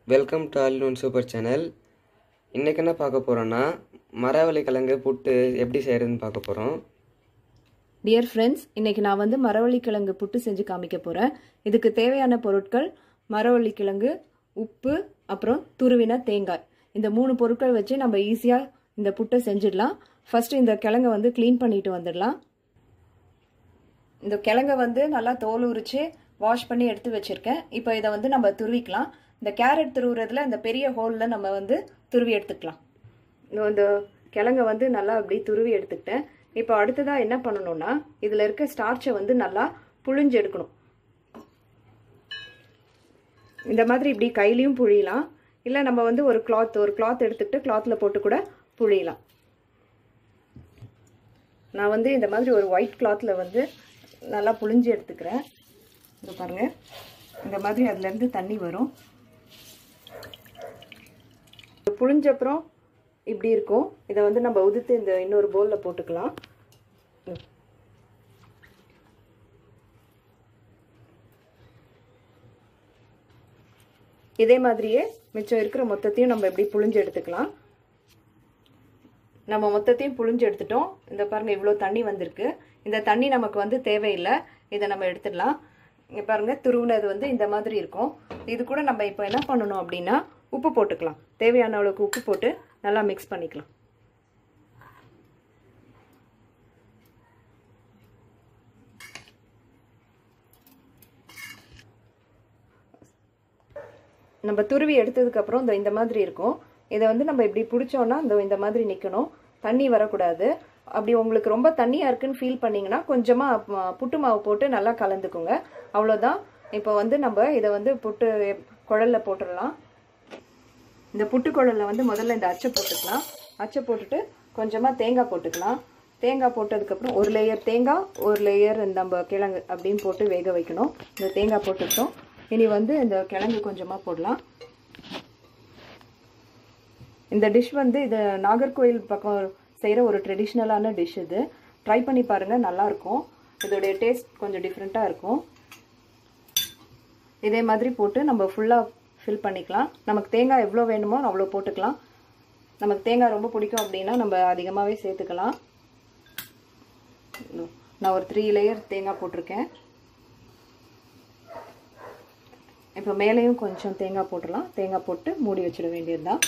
welcome to all one super channel இன்றைக்கி என்ன பார்க்க போகிறோன்னா மரவள்ளி கிழங்கு புட்டு எப்படி செய்கிறதுன்னு பார்க்க போகிறோம் டியர் ஃப்ரெண்ட்ஸ் இன்னைக்கு நான் வந்து மரவள்ளிக்கிழங்கு புட்டு செஞ்சு காமிக்க போகிறேன் இதுக்கு தேவையான பொருட்கள் மரவள்ளிக்கிழங்கு உப்பு அப்புறம் துருவின தேங்காய் இந்த மூணு பொருட்கள் வச்சு நம்ம ஈஸியாக இந்த புட்டை செஞ்சிடலாம் ஃபர்ஸ்ட் இந்த கிழங்கை வந்து க்ளீன் பண்ணிட்டு வந்துடலாம் இந்த கிழங்கை வந்து நல்லா தோல் உரிச்சு வாஷ் பண்ணி எடுத்து வச்சுருக்கேன் இப்போ இதை வந்து நம்ம துருவிக்கலாம் இந்த கேரட் துருவுறதுல இந்த பெரிய ஹோலில் நம்ம வந்து துருவி எடுத்துக்கலாம் இந்த கிழங்கை வந்து நல்லா அப்படி துருவி எடுத்துக்கிட்டேன் இப்போ அடுத்ததாக என்ன பண்ணணும்னா இதில் இருக்க ஸ்டார்ச்சை வந்து நல்லா புழிஞ்சு எடுக்கணும் இந்த மாதிரி இப்படி கையிலையும் புழியலாம் இல்லை நம்ம வந்து ஒரு கிளாத் ஒரு கிளாத் எடுத்துக்கிட்டு கிளாத்தில் போட்டு கூட புழியலாம் நான் வந்து இந்த மாதிரி ஒரு ஒயிட் கிளாத்தில் வந்து நல்லா புழிஞ்சு எடுத்துக்கிறேன் இது பாருங்கள் இந்த மாதிரி அதுலேருந்து தண்ணி வரும் புழிஞ்சப்புறம் இப்படி இருக்கும் இதை வந்து நம்ம உதுத்து இந்த இன்னொரு பவுலில் போட்டுக்கலாம் இதே மாதிரியே மிச்சம் இருக்கிற மொத்தத்தையும் நம்ம எப்படி புழிஞ்சு எடுத்துக்கலாம் நம்ம மொத்தத்தையும் புழிஞ்சு எடுத்துட்டோம் இந்த பாருங்கள் இவ்வளோ தண்ணி வந்திருக்கு இந்த தண்ணி நமக்கு வந்து தேவையில்லை இதை நம்ம எடுத்துடலாம் இங்கே பாருங்கள் துருவுனது வந்து இந்த மாதிரி இருக்கும் இது கூட நம்ம இப்போ என்ன பண்ணணும் அப்படின்னா உப்பு போட்டுக்கலாம் தேவையான அளவுக்கு உப்பு போட்டு நல்லா மிக்ஸ் பண்ணிக்கலாம் நம்ம துருவி எடுத்ததுக்கப்புறம் இந்த இந்த மாதிரி இருக்கும் இதை வந்து நம்ம இப்படி பிடிச்சோன்னா இந்த இந்த மாதிரி நிற்கணும் தண்ணி வரக்கூடாது அப்படி உங்களுக்கு ரொம்ப தண்ணியாக இருக்குன்னு ஃபீல் பண்ணிங்கன்னா கொஞ்சமாக புட்டு மாவு போட்டு நல்லா கலந்துக்குங்க அவ்வளோதான் இப்போ வந்து நம்ம இதை வந்து புட்டு குழலில் போட்டுடலாம் இந்த புட்டு குழலில் வந்து முதல்ல இந்த அச்சை போட்டுக்கலாம் அச்சை போட்டுட்டு கொஞ்சமாக தேங்காய் போட்டுக்கலாம் தேங்காய் போட்டதுக்கப்புறம் ஒரு லேயர் தேங்காய் ஒரு லேயர் நம்ம கிழங்கு அப்படின்னு போட்டு வேக வைக்கணும் இந்த தேங்காய் போட்டுக்கிட்டோம் இனி வந்து இந்த கிழங்கு கொஞ்சமாக போடலாம் இந்த டிஷ் வந்து இது நாகர்கோயில் பக்கம் செய்கிற ஒரு ட்ரெடிஷ்னலான டிஷ் இது ட்ரை பண்ணி பாருங்கள் நல்லாயிருக்கும் இதோடைய டேஸ்ட் கொஞ்சம் டிஃப்ரெண்ட்டாக இருக்கும் இதே மாதிரி போட்டு நம்ம ஃபுல்லாக ஃபில் பண்ணிக்கலாம் நமக்கு தேங்காய் எவ்வளோ வேணுமோ அவ்வளோ போட்டுக்கலாம் நமக்கு தேங்காய் ரொம்ப பிடிக்கும் அப்படின்னா நம்ம அதிகமாகவே சேர்த்துக்கலாம் நான் ஒரு த்ரீ லேயர் தேங்காய் போட்டிருக்கேன் இப்போ மேலேயும் கொஞ்சம் தேங்காய் போட்டுடலாம் தேங்காய் போட்டு மூடி வச்சிட வேண்டியது தான்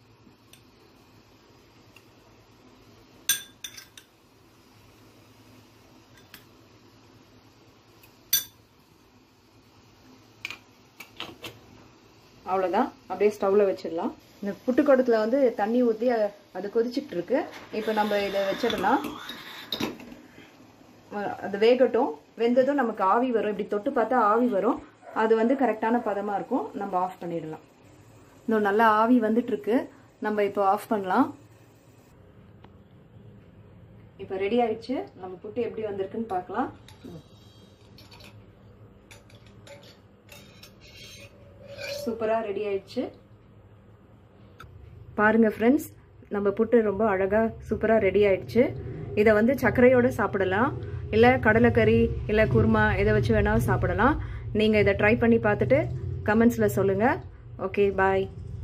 அவ்வளோதான் அப்படியே ஸ்டவ்வில் வச்சிடலாம் இந்த புட்டுக்கோடத்தில் வந்து தண்ணி ஊற்றி அது கொதிச்சுட்டு இருக்கு இப்போ நம்ம இதை வச்சிடலாம் அது வேகட்டும் வெந்ததும் நமக்கு ஆவி வரும் இப்படி தொட்டு பார்த்தா ஆவி வரும் அது வந்து கரெக்டான பதமாக இருக்கும் நம்ம ஆஃப் பண்ணிடலாம் இன்னும் நல்லா ஆவி வந்துட்டுருக்கு நம்ம இப்போ ஆஃப் பண்ணலாம் இப்போ ரெடி ஆயிடுச்சு நம்ம புட்டு எப்படி வந்திருக்குன்னு பார்க்கலாம் சூப்பராக ரெடி ஆயிடுச்சு பாருங்க ஃப்ரெண்ட்ஸ் நம்ம புட்டு ரொம்ப அழகாக சூப்பராக ரெடி ஆயிடுச்சு இதை வந்து சர்க்கரையோடு சாப்பிடலாம் இல்லை கடலைக்கறி இல்லை குருமா இதை வச்சு வேணாலும் சாப்பிடலாம் நீங்கள் இதை ட்ரை பண்ணி பார்த்துட்டு கமெண்ட்ஸில் சொல்லுங்கள் ஓகே பாய்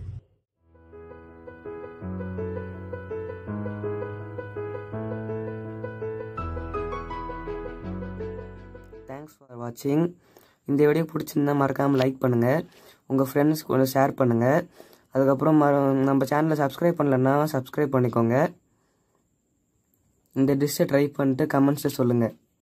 தேங்க்ஸ் ஃபார் வாட்சிங் இந்த வீடியோ பிடிச்சிருந்தா மறக்காமல் லைக் பண்ணுங்கள் உங்கள் ஃப்ரெண்ட்ஸ்க்கு கொஞ்சம் ஷேர் பண்ணுங்கள் அதுக்கப்புறம் மற நம்ம சேனலை சப்ஸ்கிரைப் பண்ணலன்னா சப்ஸ்கிரைப் பண்ணிக்கோங்க இந்த டிஷ்ஷை ட்ரை பண்ணிட்டு கமெண்ட்ஸில் சொல்லுங்கள்